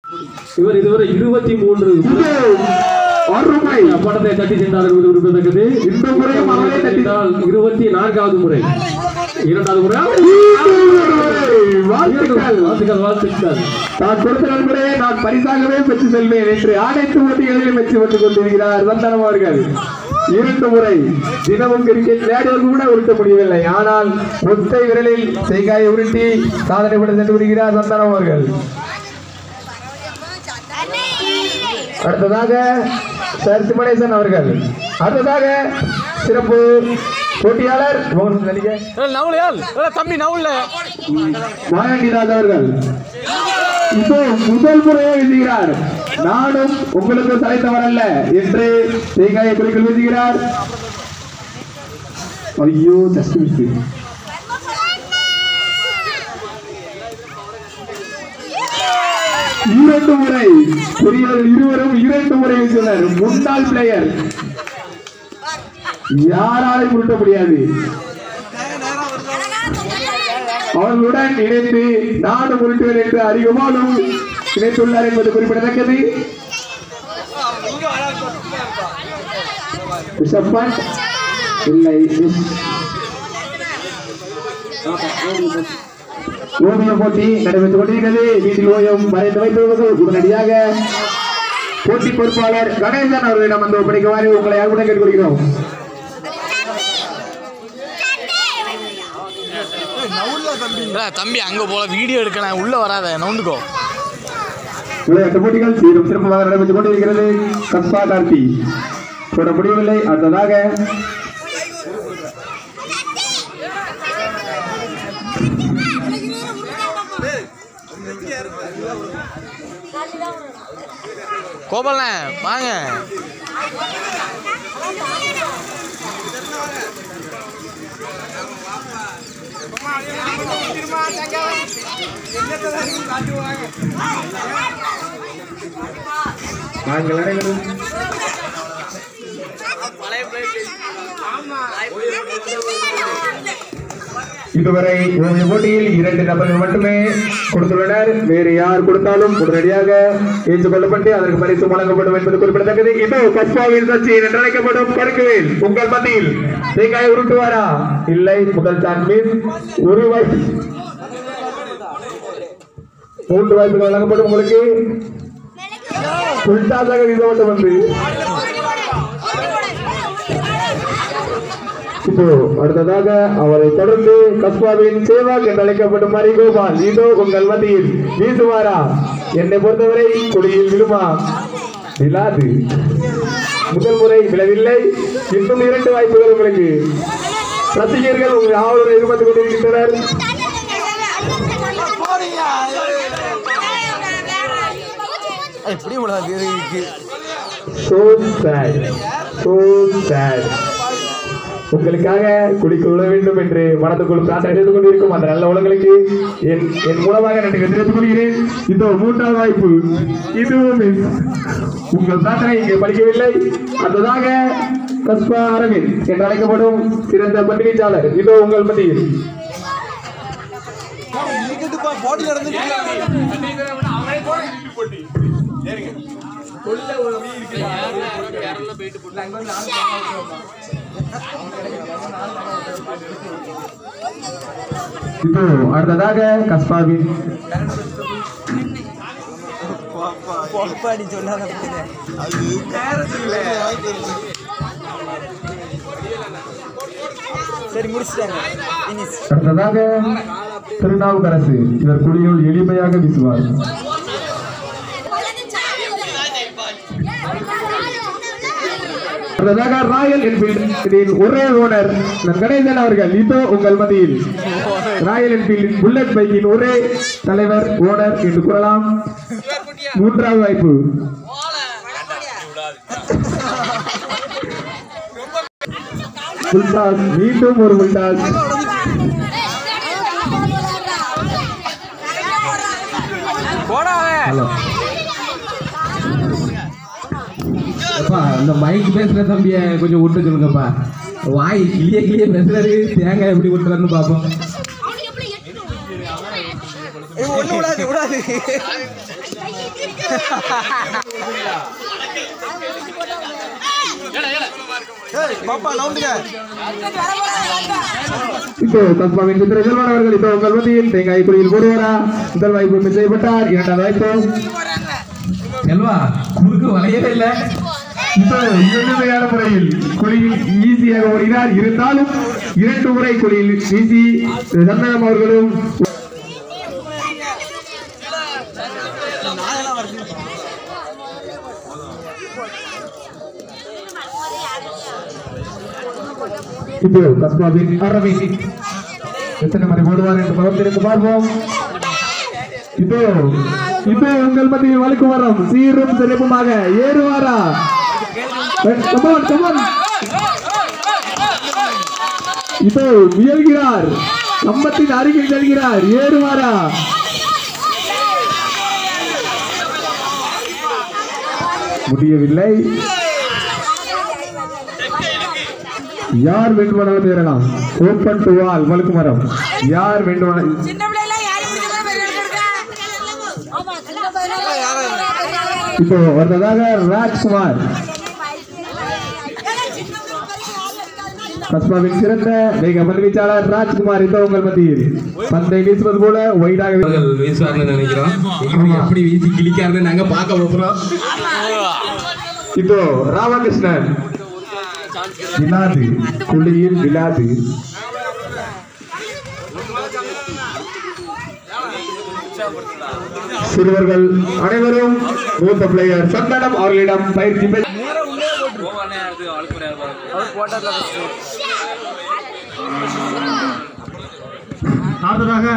இவர் இதுவரை இருபத்தி மூன்று இது அருமை படத்தை தட்டி சென்றார் என்பது குறிப்பிடத்தக்கது இந்த முறையும் அவரே தட்டி சென்றால் இருபத்தி நான்காவது முறை இரண்டாவது முறை வாழ்த்துக்கள் வாழ்த்துக்கள் வாழ்த்துக்கள் நான் கொடுத்த நண்பரே நான் பரிசாகவே பெற்று செல்வேன் என்று அனைத்து போட்டிகளிலும் வெற்றி பெற்றுக் கொண்டிருக்கிறார் சந்தானம் அவர்கள் இரண்டு முறை தினமும் கிரிக்கெட் விளையாடுவதற்கு கூட உருட்ட முடியவில்லை ஆனால் ஒற்றை விரலில் செய்காயை உருட்டி சாதனை பட சென்று வருகிறார் சந்தானம் அவர்கள் அடுத்ததாக சர் சிமணேசன் அவர்கள் அடுத்ததாக சிறப்பு போட்டியாளர் மோகன் நடிகை நவுலையால் தம்பி நவுல மாயாண்டிராஜ் அவர்கள் இப்போ முதல் முறையே வீசுகிறார் நானும் உங்களுக்கு தலைத்தவர் அல்ல என்று தேங்காயை குளிக்கல் வீசுகிறார் ஐயோ ஜஸ்ட் மிஸ் இரண்டு முறை பெரியவர்கள் இருவரும் இரண்டு முறை வீசினர் முன்னாள் பிளேயர் யாராலையும் உருட்ட முடியாது அவர்களுடன் இணைந்து நானும் உருட்டுவேன் என்று அதிகமானும் இணைத்துள்ளார் என்பது குறிப்பிடத்தக்கது ரிஷப் பண்ட் இல்லை மிஸ் ஓவிய போட்டி நடைபெற்றுக் கொண்டிருக்கிறது வீட்டில் ஓவியம் வரைந்து வைத்துள்ளவர்கள் உடனடியாக போட்டி பொறுப்பாளர் கணேசன் அவர்களிடம் வந்து ஒப்படைக்குமாறு உங்களை அன்புடன் கேட்டுக்கொள்கிறோம் தம்பி அங்க போல வீடியோ எடுக்கணும் உள்ள வராத நவுண்டுக்கோ விளையாட்டு போட்டிகள் சீரும் சிறப்பாக நடைபெற்றுக் கொண்டிருக்கிறது கஸ்பா கார்த்தி போட முடியவில்லை அடுத்ததாக கோபாலண்ணே வாங்க நாங்கள் அனைவரும் இதுவரை ஓவிய போட்டியில் இரண்டு நபர்கள் மட்டுமே கொடுத்துள்ளனர் வேறு யார் கொடுத்தாலும் உடனடியாக ஏற்றுக்கொள்ளப்பட்டு அதற்கு பரிசு வழங்கப்படும் என்பது குறிப்பிடத்தக்கது இது கஸ்பாவின் சச்சி என்று அழைக்கப்படும் கருக்குவேல் உங்கள் மத்தியில் தேங்காய் உருட்டுவாரா இல்லை முதல் சான்ஸ் மிஸ் ஒரு வாய்ப்பு மூன்று வாய்ப்புகள் வழங்கப்படும் உங்களுக்கு உள்டாதாக வீசப்பட்டு வந்து இப்போ அடுத்ததாக அவரை தொடர்ந்து கஸ்பாவின் சேவாக் என்று அழைக்கப்படும் மரி கோபால் இதோ உங்கள் மத்தியில் வீசுவாரா என்னை பொறுத்தவரை குடியில் விழுமா விழாது முதல் முறை விழவில்லை இன்னும் இரண்டு வாய்ப்புகள் உங்களுக்கு ரசிகர்கள் உங்கள் ஆவலுடன் எதிர்பார்த்துக் கொண்டிருக்கின்றனர் எப்படி இவ்வளவு இருக்கு so sad so sad உங்களுக்காக குடிக்க விட வேண்டும் என்று மனதுக்குள் பிரார்த்தனை செய்து கொண்டிருக்கும் அந்த நல்ல உலங்களுக்கு என் என் மூலமாக நன்றி தெரிவித்துக் கொள்கிறேன் இதோ மூன்றாவது வாய்ப்பு இதுவும் miss. உங்கள் பிரார்த்தனை இங்கே படிக்கவில்லை அடுத்ததாக கஸ்பா அரவிந்த் என்று அழைக்கப்படும் சிறந்த பண்டிகைச்சாளர் இதோ உங்கள் மத்தியில் இப்போ அடுத்ததாக கஸ்பாவின் சரி முடிச்சிட்டாங்க இனிஸ் அடுத்ததாக திருநாவுக்கரசு இவர் குழியுள் எளிமையாக வீசுவார் அடுத்ததாக ராயல் என்ஃபீல்டின் ஒரே ஓனர் நம் கணேசன் அவர்கள் இதோ உங்கள் மத்தியில் ராயல் என்ஃபீல்டின் புல்லட் பைக்கின் ஒரே தலைவர் ஓனர் என்று கூறலாம் மூன்றாவது வாய்ப்பு புல்டாஸ் மீண்டும் ஒரு புல்டாஸ் போடாவே ஹலோ அப்பா இந்த மைக் பேசுற தம்பிய கொஞ்சம் விட்டு சொல்லுங்கப்பா வாய் கிளிய கிளிய பேசுறாரு தேங்காய் எப்படி விட்டுறான்னு பாப்போம் ஒண்ணு விடாது விடாது இப்போ கஸ்பாவின் சித்திர செல்வன் அவர்கள் இப்போ உங்கள் மத்தியில் தேங்காய் குடியில் போடுவாரா முதல் வாய்ப்பு மிஸ் செய்யப்பட்டார் இரண்டாவது வாய்ப்பு செல்வா குறுக்கு வளையவே இல்லை இப்போ எளிமையான முறையில் குழியில் ஈஸியாக ஓடினார் இருந்தாலும் இரண்டு முறை குழியில் வீசி சந்தனம் அவர்களும் இப்போ கஸ்பாவின் அரவிந்த் எத்தனை முறை போடுவார் என்று பகத்திருந்து பார்ப்போம் இப்போ இப்போ உங்கள் மத்தியில் வழக்கு வரம் சீரும் சிறப்புமாக ஏறுவாரா கமான் கமான் இப்போ முயல்கிறார் கம்பத்தின் அருகில் செல்கிறார் ஏறுவாரா முடியவில்லை யார் வேண்டுமானாலும் ஏறலாம் ஓப்பன் டு ஆல் வழுக்கு மரம் யார் வேண்டுமானாலும் சின்ன பிள்ளைல யாரு பிடிச்ச கூட பெரிய எடுக்கிறா ஆமா சின்ன பையனா இப்போ வந்ததாக ராஜ்குமார் கஸ்பாவின் சிறந்த வேக பந்துவீச்சாளர் ராஜ்குமார் இந்த உங்கள் மத்தியில் பந்தை வீசுவது போல ஒயிடாக அவர்கள் வீசுவார்னு நினைக்கிறோம் எப்படி எப்படி வீசி கிளிக்காருன்னு நாங்க பார்க்க போகிறோம் இப்போ ராமகிருஷ்ணன் விலாது குழியில் விலாது சிறுவர்கள் அனைவரும் மூத்த பிளேயர் சந்தனம் அவர்களிடம் பயிற்சி பெற்று அடுத்ததாக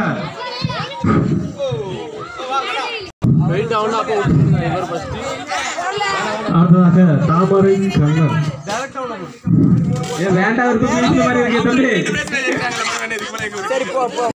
அடுத்ததாக தாமரை கண்ணன் ஏன் வேண்டாம் இருக்கு மாதிரி இருக்கே தம்பி